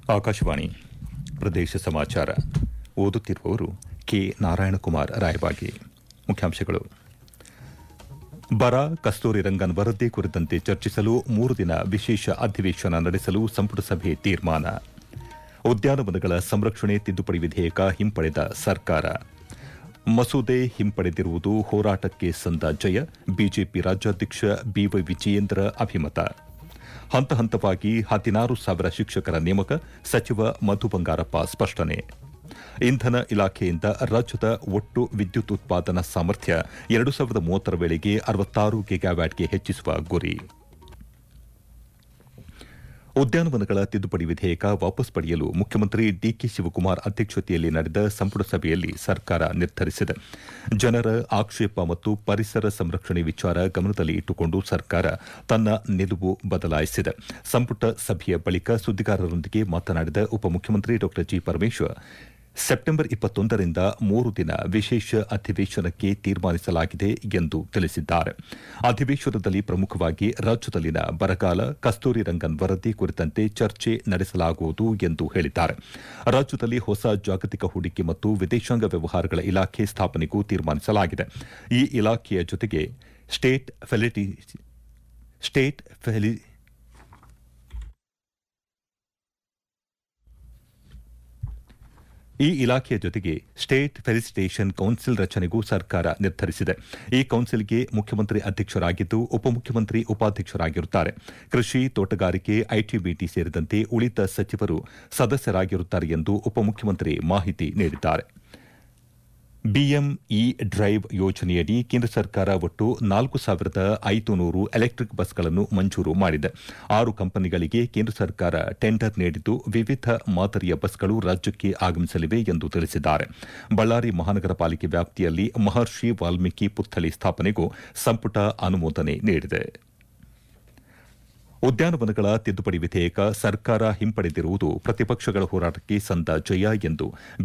ಆಕಾಶವಾಣಿ ಪ್ರದೇಶ ಸಮಾಚಾರ ಓದುತ್ತಿರುವವರು ಕೆ ನಾರಾಯಣಕುಮಾರ್ ರಾಯಬಾಗಿ ಮುಖ್ಯಾಂಶಗಳು ಬರ ಕಸ್ತೂರಿ ರಂಗನ್ ವರದಿ ಕುರಿತಂತೆ ಚರ್ಚಿಸಲು ಮೂರು ದಿನ ವಿಶೇಷ ಅಧಿವೇಶನ ನಡೆಸಲು ಸಂಪುಟ ಸಭೆ ತೀರ್ಮಾನ ಉದ್ಯಾನವನಗಳ ಸಂರಕ್ಷಣೆ ತಿದ್ದುಪಡಿ ವಿಧೇಯಕ ಹಿಂಪಡೆದ ಸರ್ಕಾರ ಮಸೂದೆ ಹಿಂಪಡೆದಿರುವುದು ಹೋರಾಟಕ್ಕೆ ಸಂದ ಜಯ ಬಿಜೆಪಿ ರಾಜ್ಯಾಧ್ಯಕ್ಷ ಬಿವೈ ವಿಜಯೇಂದ್ರ ಅಭಿಮತ ಹಂತ ಹಂತವಾಗಿ ಹದಿನಾರು ಸಾವಿರ ಶಿಕ್ಷಕರ ನೇಮಕ ಸಚಿವ ಮಧು ಬಂಗಾರಪ್ಪ ಸ್ಪಷ್ಟನೆ ಇಂಧನ ಇಲಾಖೆಯಿಂದ ರಾಜ್ಯದ ಒಟ್ಟು ವಿದ್ಯುತ್ ಉತ್ಪಾದನಾ ಸಾಮರ್ಥ್ಯ ಎರಡು ಸಾವಿರದ ಮೂವತ್ತರ ವೇಳೆಗೆ ಅರವತ್ತಾರು ಗಿಗಾವ್ಯಾಟ್ಗೆ ಹೆಚ್ಚಿಸುವ ಗುರಿ ಉದ್ಯಾನವನಗಳ ತಿದ್ದುಪಡಿ ವಿಧೇಯಕ ವಾಪಸ್ ಪಡೆಯಲು ಮುಖ್ಯಮಂತ್ರಿ ಡಿಕೆ ಶಿವಕುಮಾರ್ ಅಧ್ಯಕ್ಷತೆಯಲ್ಲಿ ನಡೆದ ಸಂಪುಟ ಸಭೆಯಲ್ಲಿ ಸರ್ಕಾರ ನಿರ್ಧರಿಸಿದೆ ಜನರ ಆಕ್ಷೇಪ ಮತ್ತು ಪರಿಸರ ಸಂರಕ್ಷಣೆ ವಿಚಾರ ಗಮನದಲ್ಲಿ ಇಟ್ಟುಕೊಂಡು ಸರ್ಕಾರ ತನ್ನ ನಿಲುವು ಬದಲಾಯಿಸಿದೆ ಸಂಪುಟ ಸಭೆಯ ಬಳಿಕ ಸುದ್ದಿಗಾರರೊಂದಿಗೆ ಮಾತನಾಡಿದ ಉಪಮುಖ್ಯಮಂತ್ರಿ ಡಾ ಜಿ ಪರಮೇಶ್ವರ್ ಸೆಪ್ಟೆಂಬರ್ ಇಪ್ಪತ್ತೊಂದರಿಂದ ಮೂರು ದಿನ ವಿಶೇಷ ಅಧಿವೇಶನಕ್ಕೆ ತೀರ್ಮಾನಿಸಲಾಗಿದೆ ಎಂದು ತಿಳಿಸಿದ್ದಾರೆ ಅಧಿವೇಶನದಲ್ಲಿ ಪ್ರಮುಖವಾಗಿ ರಾಜ್ಯದಲ್ಲಿನ ಬರಗಾಲ ಕಸ್ತೂರಿ ರಂಗನ್ ವರದಿ ಕುರಿತಂತೆ ಚರ್ಚೆ ನಡೆಸಲಾಗುವುದು ಎಂದು ಹೇಳಿದ್ದಾರೆ ರಾಜ್ಯದಲ್ಲಿ ಹೊಸ ಜಾಗತಿಕ ಹೂಡಿಕೆ ಮತ್ತು ವಿದೇಶಾಂಗ ವ್ಯವಹಾರಗಳ ಇಲಾಖೆ ಸ್ಥಾಪನೆಗೂ ತೀರ್ಮಾನಿಸಲಾಗಿದೆ ಈ ಇಲಾಖೆಯ ಜೊತೆಗೆ ಸ್ಟೇಟ್ ಫೆಲಿಟಿ ಸ್ಟೇಟ್ ಫೆಲಿ ಈ ಇಲಾಖೆಯ ಜೊತೆಗೆ ಸ್ಟೇಟ್ ಫೆಲಿಸಿಟೇಷನ್ ಕೌನ್ಸಿಲ್ ರಚನೆಗೂ ಸರ್ಕಾರ ನಿರ್ಧರಿಸಿದೆ ಈ ಕೌನ್ಸಿಲ್ಗೆ ಮುಖ್ಯಮಂತ್ರಿ ಅಧ್ಯಕ್ಷರಾಗಿದ್ದು ಉಪಮುಖ್ಯಮಂತ್ರಿ ಉಪಾಧ್ಯಕ್ಷರಾಗಿರುತ್ತಾರೆ ಕೃಷಿ ತೋಟಗಾರಿಕೆ ಐಟಿಬಿಟಿ ಸೇರಿದಂತೆ ಉಳಿದ ಸಚಿವರು ಸದಸ್ಯರಾಗಿರುತ್ತಾರೆ ಎಂದು ಉಪಮುಖ್ಯಮಂತ್ರಿ ಮಾಹಿತಿ ನೀಡಿದ್ದಾರೆ ಬಿಎಂಇ ಡ್ರೈವ್ ಯೋಜನೆಯಡಿ ಕೇಂದ್ರ ಸರ್ಕಾರ ಒಟ್ಟು ನಾಲ್ಕು ಸಾವಿರದ ಐದು ನೂರು ಎಲೆಕ್ಟಿಕ್ ಬಸ್ಗಳನ್ನು ಮಂಜೂರು ಮಾಡಿದೆ ಆರು ಕಂಪನಿಗಳಿಗೆ ಕೇಂದ್ರ ಸರ್ಕಾರ ಟೆಂಡರ್ ನೀಡಿದ್ದು ವಿವಿಧ ಮಾದರಿಯ ಬಸ್ಗಳು ರಾಜ್ಯಕ್ಕೆ ಆಗಮಿಸಲಿವೆ ಎಂದು ತಿಳಿಸಿದ್ದಾರೆ ಬಳ್ಳಾರಿ ಮಹಾನಗರ ಪಾಲಿಕೆ ವ್ಯಾಪ್ತಿಯಲ್ಲಿ ಮಹರ್ಷಿ ವಾಲ್ಮೀಕಿ ಪುತ್ಥಳಿ ಸ್ಥಾಪನೆಗೂ ಸಂಪುಟ ಅನುಮೋದನೆ ನೀಡಿದೆ ಉದ್ಯಾನವನಗಳ ತಿದ್ದುಪಡಿ ವಿಧೇಯಕ ಸರ್ಕಾರ ಹಿಂಪಡೆದಿರುವುದು ಪ್ರತಿಪಕ್ಷಗಳ ಹೋರಾಟಕ್ಕೆ ಸಂದ ಜಯ ಎಂದು